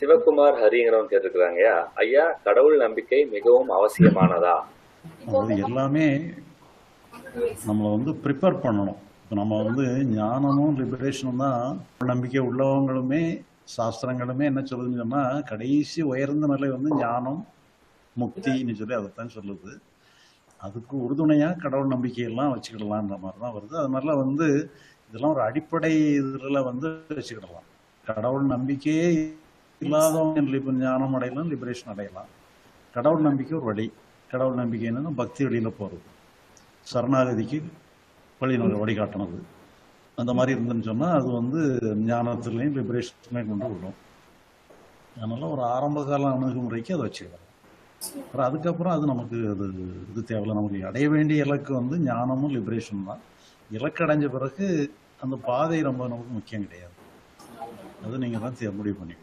சிவகுமார் ஹரிங்கிறவங்க கேட்டிருக்கிறாங்க ஐயா கடவுள் நம்பிக்கை மிகவும் அவசியமானதா அதாவது எல்லாமே நம்மளை வந்து ப்ரிப்பேர் பண்ணணும் இப்போ நம்ம வந்து ஞானமும் லிபரேஷனும் தான் நம்பிக்கை உள்ளவங்களுமே சாஸ்திரங்களுமே என்ன சொல்லுதுன்னு சொன்னால் கடைசி உயர்ந்த நிலை வந்து ஞானம் முக்தின்னு சொல்லி அதைத்தான் சொல்லுது அதுக்கு உறுதுணையாக கடவுள் நம்பிக்கையெல்லாம் வச்சுக்கிடலான்ற மாதிரி தான் வருது அதனால வந்து இதெல்லாம் ஒரு அடிப்படை இதில் வந்து வச்சுக்கிடலாம் கடவுள் நம்பிக்கையே இல்லாதவங்க இப்போ ஞானம் அடையலாம் லிபரேஷன் அடையலாம் கடவுள் நம்பிக்கை ஒரு வழி கடவுள் நம்பிக்கை என்னன்னா பக்தி வழியில் போகிறது சரணாகதிக்கு வழி நம்ம வழிகாட்டினது அந்த மாதிரி இருந்துன்னு சொன்னால் அது வந்து ஞானத்துலேயும் லிபரேஷன்லையும் கொண்டு விடும் அதனால ஒரு ஆரம்ப கால அணுகுமுறைக்கு அதை வச்சுக்கலாம் அப்புறம் அதுக்கப்புறம் அது நமக்கு அது இது தேவையில்ல நமக்கு அடைய வேண்டிய இலக்கு வந்து ஞானமும் லிபரேஷன் தான் இலக்கு அடைஞ்ச பிறகு அந்த பாதை ரொம்ப நமக்கு முக்கியம் கிடையாது அது நீங்கள் தான் தே- முடிவு பண்ணிக்கலாம்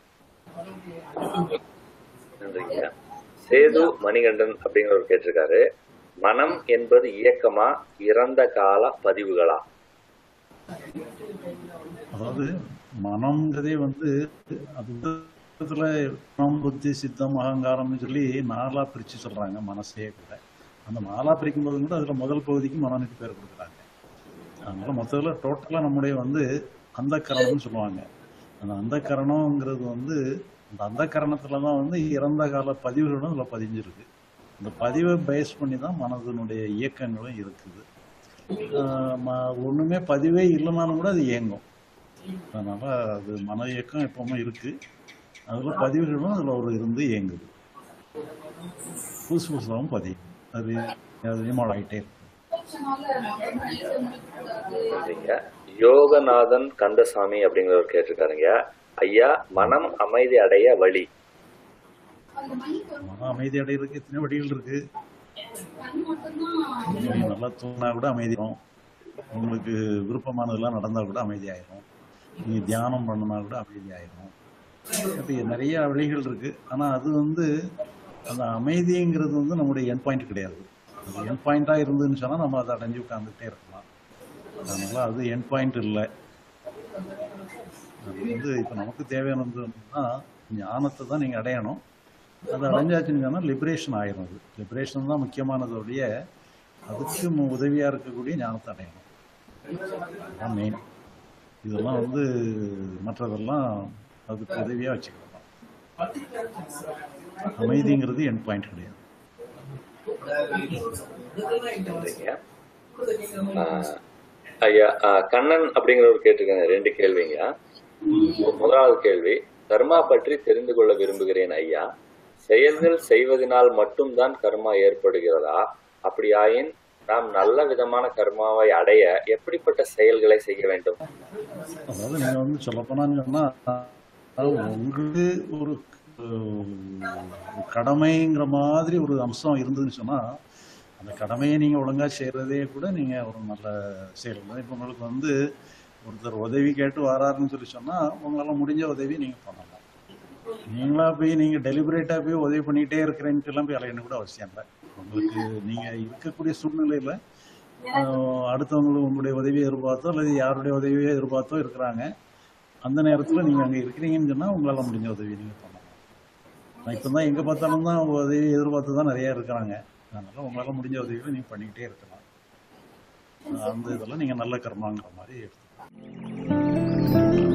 நன்றிங்க சேது மணிகண்டன் அப்படிங்கிறவர் கேட்டிருக்காரு மனம் என்பது இயக்கமா இறந்த கால பதிவுகளா அதாவது மனம்ங்கிறதே வந்து அது விதத்துல மனம் புத்தி சித்தம் அகங்காரம்னு சொல்லி நாலா பிரிச்சு சொல்றாங்க மனசே கூட அந்த நாலா பிரிக்கும் போது கூட அதுல முதல் பகுதிக்கு மனனுக்கு பேர் கொடுக்குறாங்க அதனால மொத்தத்துல டோட்டலா நம்முடைய வந்து அந்த கரணம்னு சொல்லுவாங்க அந்த அந்த கரணம்ங்கிறது வந்து அந்த அந்த கரணத்துல தான் வந்து இறந்த கால பதிவுகளும் அதுல பதிஞ்சிருக்கு இந்த பதிவை பேஸ் பண்ணி தான் மனதினுடைய இயக்கங்களும் இருக்குது ஆஹ் ம- ஒண்ணுமே பதிவே இல்லைனாலும் கூட அது இயங்கும் அதனால அது மன இயக்கம் எப்பவுமே இருக்கு அதுல பதிவுகளும் அதுல ஒரு இருந்து இயங்குது புதுசு புதுசாகவும் பதியும் அது அது ரிமால் ஆகிட்டே இருக்கு நன்றிங்க யோகநாதன் கந்தசாமி அப்படிங்கிறவர் கேட்டிருக்காருங்க ஐயா மனம் அமைதி அடைய வழி மன அமைதி அடைகிறதுக்கு எத்தனை வழிகள் இருக்கு நீங்க நல்லா தூங்கினா கூட அமைதி வரும் உங்களுக்கு விருப்பமானதெல்லாம் நடந்தா கூட அமைதி ஆயிரும் நீங்க தியானம் பண்ணினா கூட அமைதி ஆயிரும் அப்படி நிறைய வழிகள் இருக்கு ஆனா அது வந்து அந்த அமைதிங்கிறது வந்து நம்முடைய என் பாயிண்ட் கிடையாது அது என் பாயிண்டா இருந்துன்னு சொன்னா நம்ம அதை அடைஞ்சு உட்கார்ந்துட்டே இருக்கலாம் அதனால அது என் பாயிண்ட் இல்லை அது வந்து இப்ப நமக்கு தேவையானதுன்னா ஞானத்தை தான் நீங்க அடையணும் அது அடைஞ்சாச்சுன்னு சொன்னா லிபரேஷன் ஆயிரும் அது லிபரேஷன் தான் முக்கியமானதோடைய அதுக்கு மு- உதவியா இருக்கக்கூடிய ஞானத்தை அடையணும் அதான் மெயின் இதெல்லாம் வந்து மற்றதெல்லாம் அதுக்கு உதவியா வச்சுக்கலாம் அமைதிங்கிறது என் பாயிண்ட் கிடையாது நன்றிங்க ஆஹ் ஐயா ஆஹ் கண்ணன் அப்படிங்கிறவர் கேட்டிருக்காங்க ரெண்டு கேள்விங்க முதலாவது கேள்வி கர்மா பற்றி தெரிந்து கொள்ள விரும்புகிறேன் ஐயா செயல்கள் செய்வதனால் மட்டும்தான் கர்மா ஏற்படுகிறதா அப்படியாயின் நாம் நல்ல விதமான கர்மாவை அடைய எப்படிப்பட்ட செயல்களை செய்ய வேண்டும் அதாவது நீங்க வந்து சொல்லப்போனான்னு சொன்னா அதாவது உங்களுக்கு ஒரு அஹ், ஒரு கடமைங்கிற மாதிரி ஒரு அம்சம் இருந்ததுன்னு சொன்னா அந்த கடமையை நீங்க ஒழுங்கா செய்யறதே கூட நீங்க ஒரு நல்ல செயல் தான் இப்போ உங்களுக்கு வந்து ஒருத்தர் உதவி கேட்டு வராருன்னு சொல்லி சொன்னா உங்களால முடிஞ்ச உதவி நீங்க பண்ணலாம் நீங்களா போய் நீங்க டெலிபரேட்டா போய் உதவி பண்ணிட்டே இருக்கிறேன்ட்டு எல்லாம் போய் அலையணும் கூட அவசியம் இல்லை உங்களுக்கு நீங்க இருக்கக்கூடிய சூழ்நிலையில ஆஹ், அடுத்தவங்களும் உங்களுடைய உதவியை எதிர்பார்த்தோ அல்லது யாருடைய உதவியை எதிர்பார்த்தோ இருக்கிறாங்க அந்த நேரத்துல நீங்க அங்க இருக்கிறீங்கன்னு சொன்னா உங்களால முடிஞ்ச உதவி நீங்க பண்ணலாம் நான் இப்போ தான் எங்க பார்த்தாலும் தான் உதவி எதிர்பார்த்து தான் நிறைய இருக்கிறாங்க அதனால உங்களால முடிஞ்ச உதவிகளை நீங்க பண்ணிக்கிட்டே இருக்கலாம் அந்த இதெல்லாம் நீங்க நல்ல கர்மாங்கிற மாதிரி எடுத்துக்கலாம்